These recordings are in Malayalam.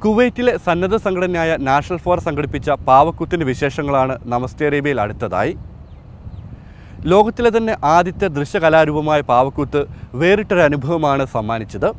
കുവൈറ്റിലെ സന്നദ്ധ സംഘടനയായ നാഷണൽ ഫോർ സംഘടിപ്പിച്ച പാവക്കൂത്തിൻ്റെ വിശേഷങ്ങളാണ് നമസ്തേ അറേബ്യയിൽ അടുത്തതായി ലോകത്തിലെ തന്നെ ആദ്യത്തെ ദൃശ്യകലാരൂപമായ പാവക്കൂത്ത് വേറിട്ടൊരു അനുഭവമാണ് സമ്മാനിച്ചത്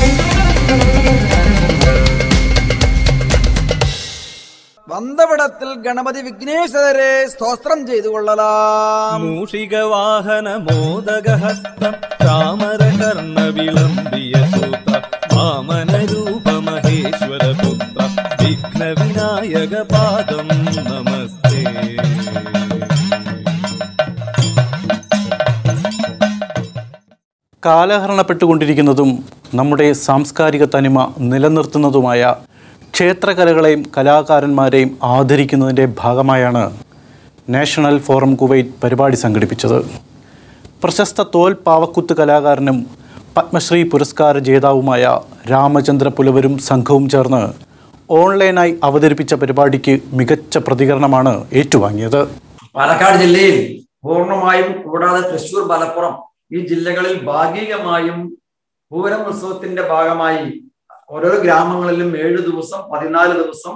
വന്തവിടത്തിൽ ഗണപതി വിഘ്നേശ്വരരെ സ്തോത്രം ചെയ്തു കൊള്ളലാം മൂഷികവാഹന മോദകഹസ്തം ചാമരകർണ വിളംബിയ സൂത്ര വാമനരൂപ മഹേശ്വര പുത്ര വിഘ്ന വിനായക പാദം നമസ്തേ കാലഹരണപ്പെട്ടുകൊണ്ടിരിക്കുന്നതും നമ്മുടെ സാംസ്കാരിക തനിമ നിലനിർത്തുന്നതുമായ ക്ഷേത്രകലകളെയും കലാകാരന്മാരെയും ആദരിക്കുന്നതിൻ്റെ ഭാഗമായാണ് നാഷണൽ ഫോറം കുവൈറ്റ് പരിപാടി സംഘടിപ്പിച്ചത് പ്രശസ്ത തോൽ പാവക്കുത്ത് കലാകാരനും പത്മശ്രീ പുരസ്കാര ജേതാവുമായ രാമചന്ദ്ര പുലവരും സംഘവും ചേർന്ന് ഓൺലൈനായി അവതരിപ്പിച്ച പരിപാടിക്ക് മികച്ച പ്രതികരണമാണ് ഏറ്റുവാങ്ങിയത് പാലക്കാട് ജില്ലയിൽ പൂർണ്ണമായും കൂടാതെ തൃശൂർ മലപ്പുറം ഈ ജില്ലകളിൽ ഭാഗികമായും പൂരം ഉത്സവത്തിന്റെ ഭാഗമായി ഓരോ ഗ്രാമങ്ങളിലും ഏഴ് ദിവസം പതിനാല് ദിവസം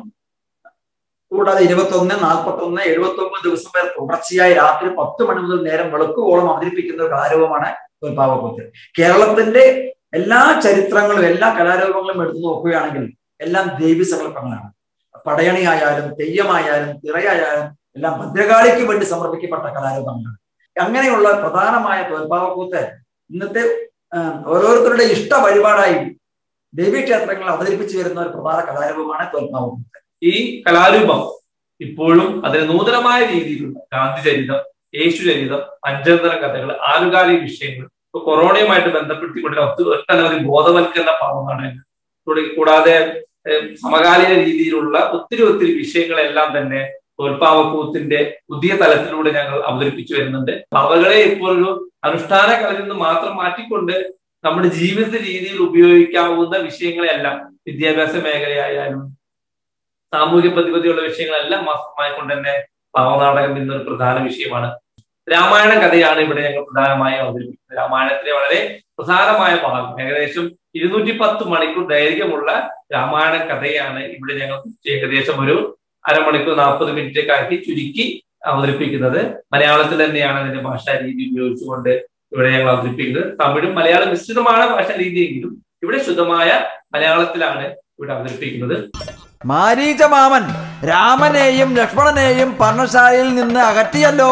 കൂടാതെ ഇരുപത്തൊന്ന് നാൽപ്പത്തൊന്ന് എഴുപത്തി ഒമ്പത് ദിവസം വരെ തുടർച്ചയായി രാത്രി പത്ത് മണി മുതൽ നേരം വെളുക്കുവോളം അവതരിപ്പിക്കുന്ന ഒരു കലാരൂപമാണ് തോൽപ്പാവക്കൂത്ത് കേരളത്തിന്റെ എല്ലാ ചരിത്രങ്ങളും എല്ലാ കലാരൂപങ്ങളും എടുത്തു നോക്കുകയാണെങ്കിൽ എല്ലാം ദേവി സങ്കല്പങ്ങളാണ് പടയണിയായാലും തെയ്യമായാലും തിറയായാലും എല്ലാം ഭദ്രകാളിക്ക് വേണ്ടി സമർപ്പിക്കപ്പെട്ട കലാരൂപങ്ങളാണ് അങ്ങനെയുള്ള പ്രധാനമായ തോൽപ്പാവക്കൂത്ത് ഇന്നത്തെ ആ, ഓരോരുത്തരുടെ ഇഷ്ട വഴിപാടായി ദേവീക്ഷേത്രങ്ങളിൽ അവതരിപ്പിച്ചു വരുന്ന ഒരു പ്രധാന കലാരൂപമാണ് തോൽപ്പാവക്കൂത്ത് ഈ കലാരൂപം ഇപ്പോഴും അതിന് നൂതനമായ രീതിയിലുള്ള ഗാന്ധിചരിതം യേശുചരിതം പഞ്ചതന്ത്ര കഥകൾ ആനുകാലിക വിഷയങ്ങൾ ഇപ്പൊ കൊറോണയുമായിട്ട് ബന്ധപ്പെടുത്തിക്കൊണ്ട് ഒത്ത- ഒട്ടനവധി ബോധവൽക്കരണ പാവനാടകങ്ങൾ തുടങ്ങി കൂടാതെ ഏഹ്, സമകാലീന രീതിയിലുള്ള ഒത്തിരി ഒത്തിരി വിഷയങ്ങളെല്ലാം തന്നെ തോൽപ്പാവക്കൂത്തിന്റെ പുതിയ തലത്തിലൂടെ ഞങ്ങൾ അവതരിപ്പിച്ചു വരുന്നുണ്ട് അവകളെ ഇപ്പോൾ ഒരു അനുഷ്ഠാന കളയിൽ നിന്ന് മാത്രം മാറ്റിക്കൊണ്ട് നമ്മുടെ ജീവിത രീതിയിൽ ഉപയോഗിക്കാവുന്ന വിഷയങ്ങളെല്ലാം വിദ്യാഭ്യാസ മേഖലയായാലും സാമൂഹ്യ പ്രതിപത്തിയുള്ള വിഷയങ്ങളെല്ലാം മാസമായിക്കൊണ്ട് തന്നെ പാവനാടകം എന്നൊരു പ്രധാന വിഷയമാണ് രാമായണ കഥയാണ് ഇവിടെ ഞങ്ങൾ പ്രധാനമായും അവതരിപ്പിക്കുന്നത് രാമായണത്തിലെ വളരെ പ്രധാനമായ ഭാഗം ഏകദേശം ഇരുന്നൂറ്റി പത്ത് മണിക്കൂർ ദൈർഘ്യമുള്ള രാമായണ കഥയാണ് ഇവിടെ ഞങ്ങൾ ഏകദേശം ഒരു അരമണിക്കൂർ നാൽപ്പത് മിനിറ്റൊക്കെ ആക്കി ചുരുക്കി അവതരിപ്പിക്കുന്നത് മലയാളത്തിൽ തന്നെയാണ് അതിന്റെ ഭാഷാ രീതി ഉപയോഗിച്ചുകൊണ്ട് ഇവിടെ ഞങ്ങൾ അവതരിപ്പിക്കുന്നത് തമിഴും മലയാളം മിശ്രിതമാണ് ഭാഷാ രീതിയെങ്കിലും ഇവിടെ ശുദ്ധമായ മലയാളത്തിലാണ് ഇവിടെ അവതരിപ്പിക്കുന്നത് മാരീച മാമൻ രാമനെയും ലക്ഷ്മണനെയും പർണശാലയിൽ നിന്ന് അകറ്റിയല്ലോ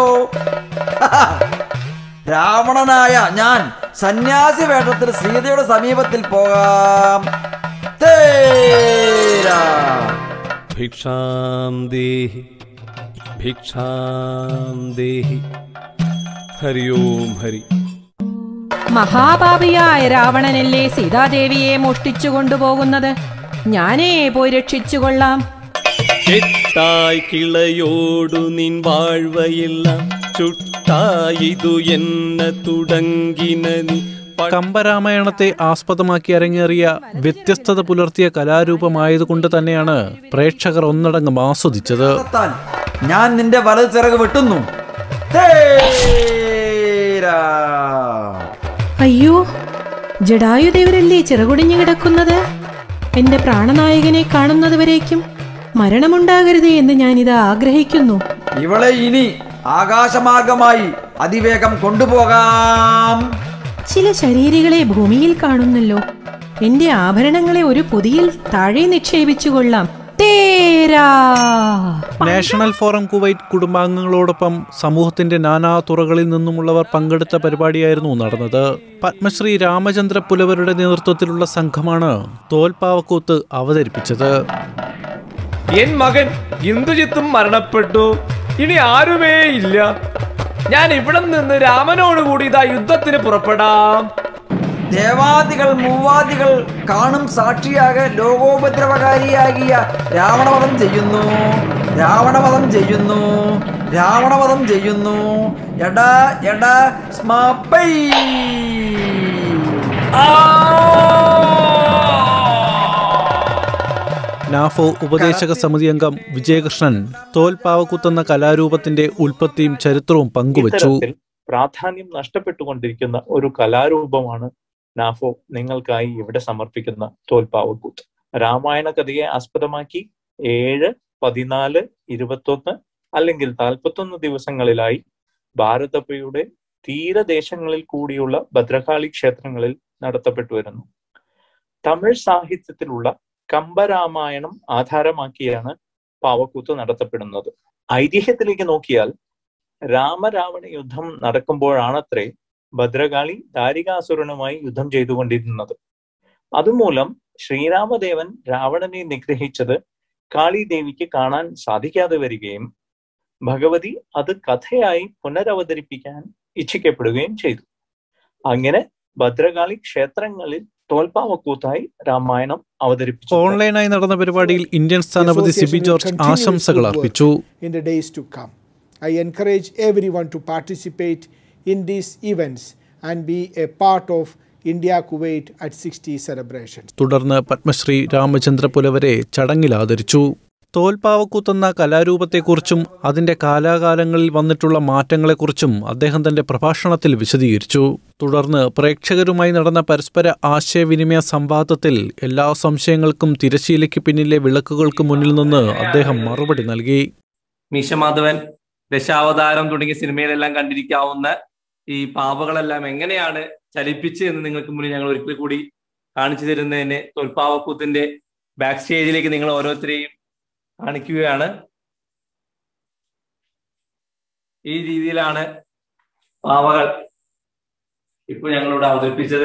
രാവണനായ ഞാൻ സന്യാസി വേഷത്തിൽ സീതയുടെ സമീപത്തിൽ പോകാം തേരാ. ഭിക്ഷാം ദേഹി ഭിക്ഷാം ദേഹി ഹരി ഓം ഹരി മഹാപാപിയായ രാവണനല്ലേ സീതാദേവിയെ മോഷ്ടിച്ചു കൊണ്ടുപോകുന്നത് ഞാനേ പോയി രക്ഷിച്ചുകൊള്ളാം കെട്ടായി കിളയോടു നിൻ വാഴ്വയെല്ലാം ചുട്ടായിതു എന്ന തുടങ്ങിന നീ കമ്പരാമായണത്തെ ആസ്പദമാക്കി അരങ്ങേറിയ വ്യത്യസ്തത പുലർത്തിയ കലാരൂപമായതുകൊണ്ട് തന്നെയാണ് പ്രേക്ഷകർ ഒന്നടങ്കം ആസ്വദിച്ചത് താൻ ഞാൻ നിന്റെ വലത് ചിറക് വെട്ടുന്നു തേരാ. അയ്യോ ജഡായുദേവരല്ലേ ചിറകുടിഞ്ഞു കിടക്കുന്നത് എന്റെ പ്രാണനായകനെ കാണുന്നതുവരേക്കും മരണമുണ്ടാകരുതേ എന്ന് ഞാനിത് ആഗ്രഹിക്കുന്നു ഇവളെ ഇനി ആകാശമാർഗമായി അതിവേഗം കൊണ്ടുപോകാം ചില ശരീരികളെ ഭൂമിയിൽ കാണുന്നല്ലോ എന്റെ ആഭരണങ്ങളെ ഒരു പൊതിയിൽ താഴെ നിക്ഷേപിച്ചു കൊള്ളാം തേരാ നാഷണൽ ഫോറം കുവൈറ്റ് കുടുംബാംഗങ്ങളോടൊപ്പം സമൂഹത്തിന്റെ നാനാ തുറകളിൽ നിന്നുമുള്ളവർ പങ്കെടുത്ത പരിപാടിയായിരുന്നു നടന്നത് പത്മശ്രീ രാമചന്ദ്ര പുലവരുടെ നേതൃത്വത്തിലുള്ള സംഘമാണ് തോൽപ്പാവക്കൂത്ത് അവതരിപ്പിച്ചത് എൻ മകൻ ഇന്ദുജിത്തും മരണപ്പെട്ടു ഇനി ആരുമേ ഇല്ല ഞാൻ ഇവിടെ നിന്ന് രാമനോട് കൂടി ഇതാ യുദ്ധത്തിന് പുറപ്പെടാം ദേവാദികൾ മൂവാദികൾ കാണും സാക്ഷിയാകെ ലോകോപദ്രവകാരിയാകിയ രാവണവധം ചെയ്യുന്നു രാവണവധം ചെയ്യുന്നു രാവണവധം ചെയ്യുന്നു എടാ എടാ സ്മാപ്പൈ നാഫോ ഉപദേശക സമിതി അംഗം വിജയകൃഷ്ണൻ തോൽപ്പാവക്കൂത്തെന്ന കലാരൂപത്തിന്റെ ഉൽപ്പത്തിയും ചരിത്രവും പങ്കുവച്ചു ഇത്തരത്തിൽ പ്രാധാന്യം നഷ്ടപ്പെട്ടുകൊണ്ടിരിക്കുന്ന ഒരു കലാരൂപമാണ് നാഫോ നിങ്ങൾക്കായി ഇവിടെ സമർപ്പിക്കുന്ന തോൽപ്പാവക്കൂത്ത് രാമായണ കഥയെ ആസ്പദമാക്കി ഏഴ് പതിനാല് ഇരുപത്തൊന്ന് അല്ലെങ്കിൽ നാൽപ്പത്തൊന്ന് ദിവസങ്ങളിലായി ഭാരതപ്പയുടെ തീരദേശങ്ങളിൽ കൂടിയുള്ള ഭദ്രകാളി ക്ഷേത്രങ്ങളിൽ നടത്തപ്പെട്ടു വരുന്നു തമിഴ് സാഹിത്യത്തിലുള്ള കമ്പരാമായണം ആധാരമാക്കിയാണ് പാവക്കൂത്ത് നടത്തപ്പെടുന്നത് ഐതിഹ്യത്തിലേക്ക് നോക്കിയാൽ രാമരാവണ യുദ്ധം നടക്കുമ്പോഴാണത്രേ ഭദ്രകാളി ദാരികാസുരനുമായി യുദ്ധം ചെയ്തുകൊണ്ടിരുന്നത് അതുമൂലം ശ്രീരാമദേവൻ രാവണനെ നിഗ്രഹിച്ചത് കാളിദേവിക്ക് കാണാൻ സാധിക്കാതെ വരികയും ഭഗവതി അത് കഥയായി പുനരവതരിപ്പിക്കാൻ ഇച്ഛിക്കപ്പെടുകയും ചെയ്തു അങ്ങനെ ഭദ്രകാളി ക്ഷേത്രങ്ങളിൽ തോൽപ്പാവക്കൂത്തായി രാമായണം അവതരിപ്പിച്ചു ഓൺലൈനായി നടന്ന പരിപാടിയിൽ ഇന്ത്യൻ സ്ഥാനപതി സിബി ജോർജ് ആശംസകൾ അർപ്പിച്ചു in the days to come. I encourage everyone to participate in these events and be a part of India Kuwait at 60 celebrations. തുടർന്ന് പത്മശ്രീ രാമചന്ദ്ര പുലവരെ ചടങ്ങിൽ ആദരിച്ചു തോൽപ്പാവക്കൂത്തെന്ന കലാരൂപത്തെക്കുറിച്ചും അതിന്റെ കാലാകാലങ്ങളിൽ വന്നിട്ടുള്ള മാറ്റങ്ങളെക്കുറിച്ചും അദ്ദേഹം തന്റെ പ്രഭാഷണത്തിൽ വിശദീകരിച്ചു തുടർന്ന് പ്രേക്ഷകരുമായി നടന്ന പരസ്പര ആശയവിനിമയ സംവാദത്തിൽ എല്ലാ സംശയങ്ങൾക്കും തിരശീലയ്ക്ക് പിന്നിലെ വിളക്കുകൾക്ക് മുന്നിൽ നിന്ന് അദ്ദേഹം മറുപടി നൽകി മീശമാധവൻ ദശാവതാരം തുടങ്ങിയ സിനിമയിലെല്ലാം കണ്ടിരിക്കാവുന്ന ഈ പാവകളെല്ലാം എങ്ങനെയാണ് ചലിപ്പിച്ച് എന്ന് നിങ്ങൾക്ക് മുന്നിൽ ഞങ്ങൾ ഒരിക്കൽ കൂടി കാണിച്ചു തരുന്നതിന് തോൽപ്പാവക്കൂത്തിന്റെ ബാക്ക് സ്റ്റേജിലേക്ക് നിങ്ങൾ ഓരോരുത്തരെയും കാണിക്കുകയാണ് ഈ രീതിയിലാണ് പാവകൾ ഇപ്പോൾ ഞങ്ങളിവിടെ അവതരിപ്പിച്ചത്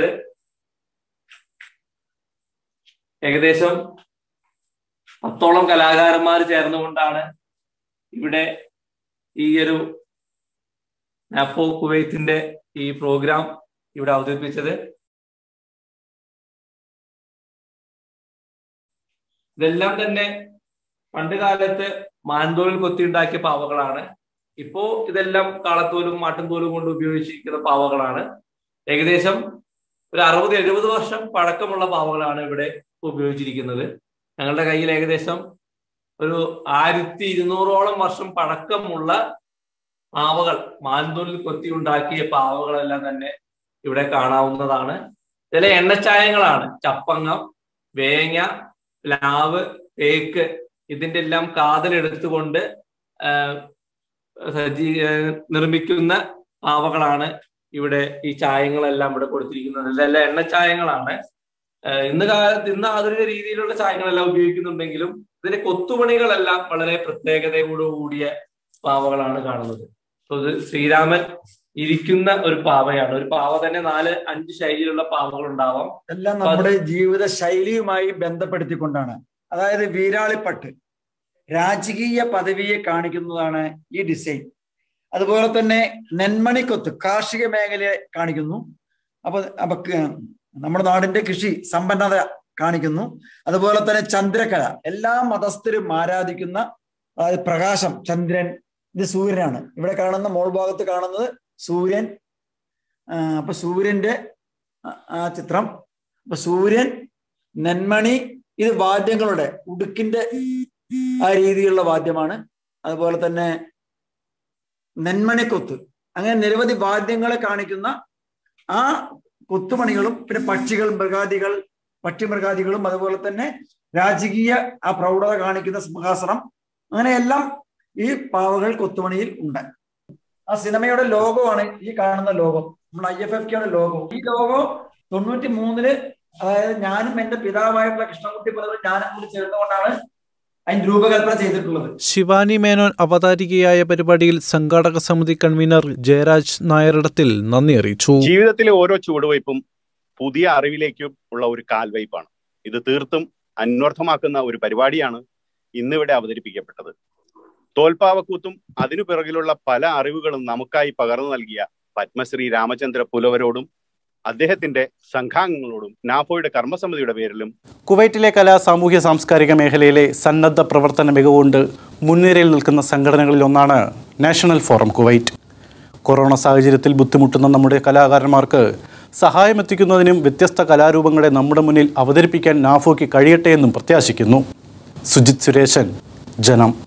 ഏകദേശം പത്തോളം കലാകാരന്മാർ ചേർന്നുകൊണ്ടാണ് ഇവിടെ ഈ ഒരു നാഫോ കുവൈത്തിന്റെ ഈ പ്രോഗ്രാം ഇവിടെ അവതരിപ്പിച്ചത് ഇതെല്ലാം തന്നെ പണ്ട് കാലത്ത് മാൻതോലിൽ കൊത്തിയുണ്ടാക്കിയ പാവകളാണ് ഇപ്പോ ഇതെല്ലാം കാളത്തോലും മാട്ടുംതോലും കൊണ്ട് ഉപയോഗിച്ചിരിക്കുന്ന പാവകളാണ് ഏകദേശം ഒരു അറുപത് എഴുപത് വർഷം പഴക്കമുള്ള പാവകളാണ് ഇവിടെ ഉപയോഗിച്ചിരിക്കുന്നത് ഞങ്ങളുടെ കയ്യിൽ ഏകദേശം ഒരു ആയിരത്തി ഇരുന്നൂറോളം വർഷം പഴക്കമുള്ള പാവകൾ മാൻതോലിൽ കൊത്തി ഉണ്ടാക്കിയ പാവകളെല്ലാം തന്നെ ഇവിടെ കാണാവുന്നതാണ് ചില എണ്ണച്ചായങ്ങളാണ് ചപ്പങ്ങം വേങ്ങ പ്ലാവ് തേക്ക് ഇതിന്റെ എല്ലാം കാതലെടുത്തുകൊണ്ട് സജ്ജീ നിർമ്മിക്കുന്ന പാവകളാണ് ഇവിടെ ഈ ചായങ്ങളെല്ലാം ഇവിടെ കൊടുത്തിരിക്കുന്നത് ഇതെല്ലാം എണ്ണച്ചായങ്ങളാണ് ഇന്ന് കാലത്ത് ഇന്ന് ആധുനിക രീതിയിലുള്ള ചായങ്ങളെല്ലാം ഉപയോഗിക്കുന്നുണ്ടെങ്കിലും ഇതിന്റെ കൊത്തുപണികളെല്ലാം വളരെ പ്രത്യേകതയോട് കൂടിയ പാവകളാണ് കാണുന്നത് ഇത് ശ്രീരാമൻ ഇരിക്കുന്ന ഒരു പാവയാണ് ഒരു പാവ തന്നെ നാല് അഞ്ച് ശൈലിയിലുള്ള പാവകൾ ഉണ്ടാവാം എല്ലാം നമ്മുടെ ജീവിത ശൈലിയുമായി ബന്ധപ്പെടുത്തിക്കൊണ്ടാണ് അതായത് വീരാളിപ്പട്ട് രാജകീയ പദവിയെ കാണിക്കുന്നതാണ് ഈ ഡിസൈൻ അതുപോലെ തന്നെ നെന്മണിക്കൊത്ത് കാർഷിക മേഖലയെ കാണിക്കുന്നു അപ്പൊ അപ്പൊ നമ്മുടെ നാടിന്റെ കൃഷി സമ്പന്നത കാണിക്കുന്നു അതുപോലെ തന്നെ ചന്ദ്രകല എല്ലാ മതസ്ഥരും ആരാധിക്കുന്ന അതായത് പ്രകാശം ചന്ദ്രൻ ഇത് സൂര്യനാണ് ഇവിടെ കാണുന്ന മോൾ ഭാഗത്ത് കാണുന്നത് സൂര്യൻ അപ്പൊ സൂര്യന്റെ ആ ചിത്രം അപ്പൊ സൂര്യൻ നെന്മണി ഇത് വാദ്യങ്ങളുടെ ഉടുക്കിന്റെ ആ രീതിയിലുള്ള വാദ്യമാണ് അതുപോലെ തന്നെ നെന്മണിക്കൊത്ത് അങ്ങനെ നിരവധി വാദ്യങ്ങളെ കാണിക്കുന്ന ആ കൊത്തുമണികളും പിന്നെ പക്ഷികൾ മൃഗാദികൾ പക്ഷിമൃഗാദികളും അതുപോലെ തന്നെ രാജകീയ ആ പ്രൗഢത കാണിക്കുന്ന സിംഹാസനം അങ്ങനെയെല്ലാം ഈ പാവകൾ കൊത്തുമണിയിൽ ഉണ്ട് ആ സിനിമയുടെ ലോഗോയാണ് ഈ കാണുന്ന ലോഗോ നമ്മുടെ ഐ എഫ് എഫ് കെയുടെ ലോഗോ ഈ ലോഗോ തൊണ്ണൂറ്റി മൂന്നില് അതായത് ഞാനും എന്റെ പിതാവായിട്ടുള്ള കൃഷ്ണൻകുട്ടി പലരും ഞാനും കൂടി ചേർന്നുകൊണ്ടാണ് അതിന് രൂപകൽപ്പന ചെയ്തിട്ടുള്ളത് ശിവാനി മേനോൻ അവതാരികയായ പരിപാടിയിൽ സംഘാടക സമിതി കൺവീനർ ജയരാജ് നായരിടത്തിൽ നന്ദി അറിയിച്ചു ജീവിതത്തിലെ ഓരോ ചുവടുവയ്പും പുതിയ അറിവിലേക്കും ഉള്ള ഒരു കാൽവയ്പാണ് ഇത് തീർത്തും അന്വർത്ഥമാക്കുന്ന ഒരു പരിപാടിയാണ് ഇന്നിവിടെ അവതരിപ്പിക്കപ്പെട്ടത് തോൽപ്പാവക്കൂത്തും അതിനു പിറകിലുള്ള പല അറിവുകളും നമുക്കായി പകർന്നു നൽകിയ പത്മശ്രീ രാമചന്ദ്ര പുലവരോടും അദ്ദേഹത്തിന്റെ സംഘാംഗങ്ങളോടും നാഫോയുടെ കർമ്മസമിതിയുടെ പേരിലും കുവൈറ്റിലെ കലാ സാമൂഹ്യ സാംസ്കാരിക മേഖലയിലെ സന്നദ്ധ പ്രവർത്തന മികവുകൊണ്ട് മുൻനിരയിൽ നിൽക്കുന്ന സംഘടനകളിൽ ഒന്നാണ് നാഷണൽ ഫോറം കുവൈറ്റ് കൊറോണ സാഹചര്യത്തിൽ ബുദ്ധിമുട്ടുന്ന നമ്മുടെ കലാകാരന്മാർക്ക് സഹായമെത്തിക്കുന്നതിനും വ്യത്യസ്ത കലാരൂപങ്ങളെ നമ്മുടെ മുന്നിൽ അവതരിപ്പിക്കാൻ നാഫോയ്ക്ക് കഴിയട്ടെ എന്നും പ്രത്യാശിക്കുന്നു സുജിത് സുരേശൻ ജനം